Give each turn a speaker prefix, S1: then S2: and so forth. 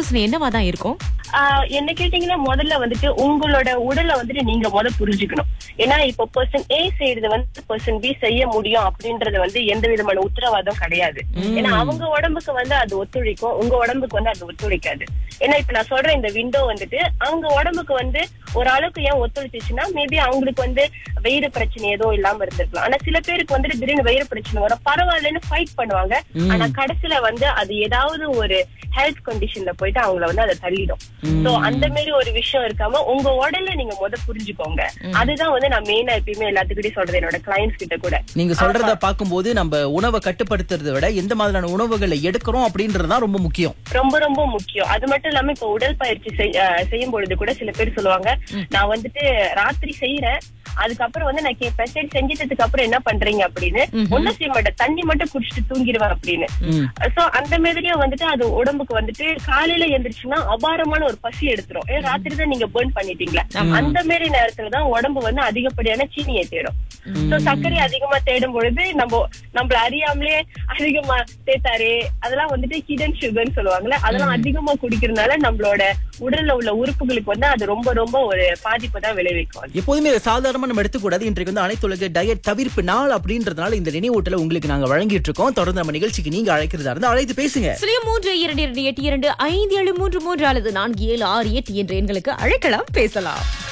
S1: ஆலோசனை என்னவா தான் இருக்கும்
S2: ஆஹ் என்ன கேட்டீங்கன்னா முதல்ல வந்துட்டு உங்களோட உடலை வந்துட்டு நீங்க முத புரிஞ்சுக்கணும் ஏன்னா இப்போ பர்சன் ஏ செய்யறது வந்து பர்சன் பி செய்ய முடியும் அப்படின்றது வந்து எந்த விதமான உத்தரவாதம் கிடையாது ஏன்னா அவங்க உடம்புக்கு வந்து அது ஒத்துழைக்கும் உங்க உடம்புக்கு வந்து அது ஒத்துழைக்காது ஏன்னா இப்ப நான் சொல்ற இந்த விண்டோ வந்துட்டு அவங்க உடம்புக்கு வந்து ஒரு அளவுக்கு ஏன் ஒத்துழைச்சிச்சுன்னா மேபி அவங்களுக்கு வந்து வயிறு பிரச்சனை எதுவும் இல்லாம இருந்திருக்கலாம் ஆனா சில பேருக்கு வந்துட்டு திடீர்னு வயிறு பிரச்சனை வரும் பரவாயில்லன்னு ஃபைட் பண்ணுவாங்க ஆனா கடைசியில வந்து அது ஏதாவது ஒரு ஹெல்த் கண்டிஷன்ல போயிட்டு அவங்கள வந்து அதை தள்ளிடும் சோ அந்த மாதிரி ஒரு விஷயம் இருக்காம உங்க உடல நீங்க முத புரிஞ்சுக்கோங்க அதுதான் வந்து நான் மெயினா எப்பயுமே எல்லாத்துக்கிட்டையும் சொல்றது என்னோட கிளைண்ட்ஸ் கிட்ட கூட
S3: நீங்க சொல்றத பாக்கும்போது நம்ம உணவை கட்டுப்படுத்துறதை விட எந்த மாதிரியான உணவுகளை எடுக்கிறோம் அப்படின்றதுதான் ரொம்ப முக்கியம்
S2: ரொம்ப ரொம்ப முக்கியம் அது மட்டும் இல்லாம இப்ப உடற்பயிற்சி செய்- அஹ் செய்யும் பொழுது கூட சில பேர் சொல்லுவாங்க நான் வந்துட்டு ராத்திரி செய்யறேன் அதுக்கப்புறம் வந்து நான் கேட்பேன் சரி செஞ்சிட்டதுக்கு அப்புறம் என்ன பண்றீங்க அப்படின்னு ஒண்ணும் செய்ய மாட்டேன் தண்ணி மட்டும் குடிச்சிட்டு தூங்கிடுவேன் அப்படின்னு
S3: ம்.
S2: சோ அந்த மாதிரியே வந்துட்டு அது உடம்புக்கு வந்துட்டு காலையில எந்திரிச்சுன்னா அபாரமான ஒரு பசி எடுத்துரும் ஏன் ராத்திரி தான் நீங்க பேர்ன் பண்ணிட்டீங்களா அந்த மாதிரி நேரத்துல தான் உடம்பு வந்து அதிகப்படியான சீனியை தேடும் சோ சர்க்கரை அதிகமா தேடும் பொழுது நம்ம நம்மள அறியாமலே அதிகமா தேத்தாரு அதெல்லாம் வந்துட்டு ஹிடன் சுகர்னு சொல்லுவாங்கல்ல அதெல்லாம் அதிகமா குடிக்கிறதுனால நம்மளோட உடல்ல உள்ள உறுப்புகளுக்கு வந்து அது ரொம்ப ரொம்ப ஒரு பாதிப்பை தான் விளைவிக்கும் அது.
S3: எப்போதுமே இதை சாதாரணமா நம்ம எடுத்துக்கூடாது இன்றைக்கு வந்து அனைத்துலக டயட் தவிர்ப்பு நாள் அப்படின்றதுனால இந்த நினைவூட்டலை உங்களுக்கு நாங்க வழங்கிட்டு இருக்கோம் தொடர்ந்து நம்ம நிகழ்ச்சிக்கு நீங்க அழைக்கிறதா இருந்தா அழைத்து பேசுங்க
S1: சுழிய மூன்று இரண்டு இரண்டு எட்டு இரண்டு ஐந்து ஏழு மூன்று மூன்று அல்லது நான்கு ஏழு ஆறு எட்டு என்ற எண்களுக்கு அழைக்கலாம் பேசலாம்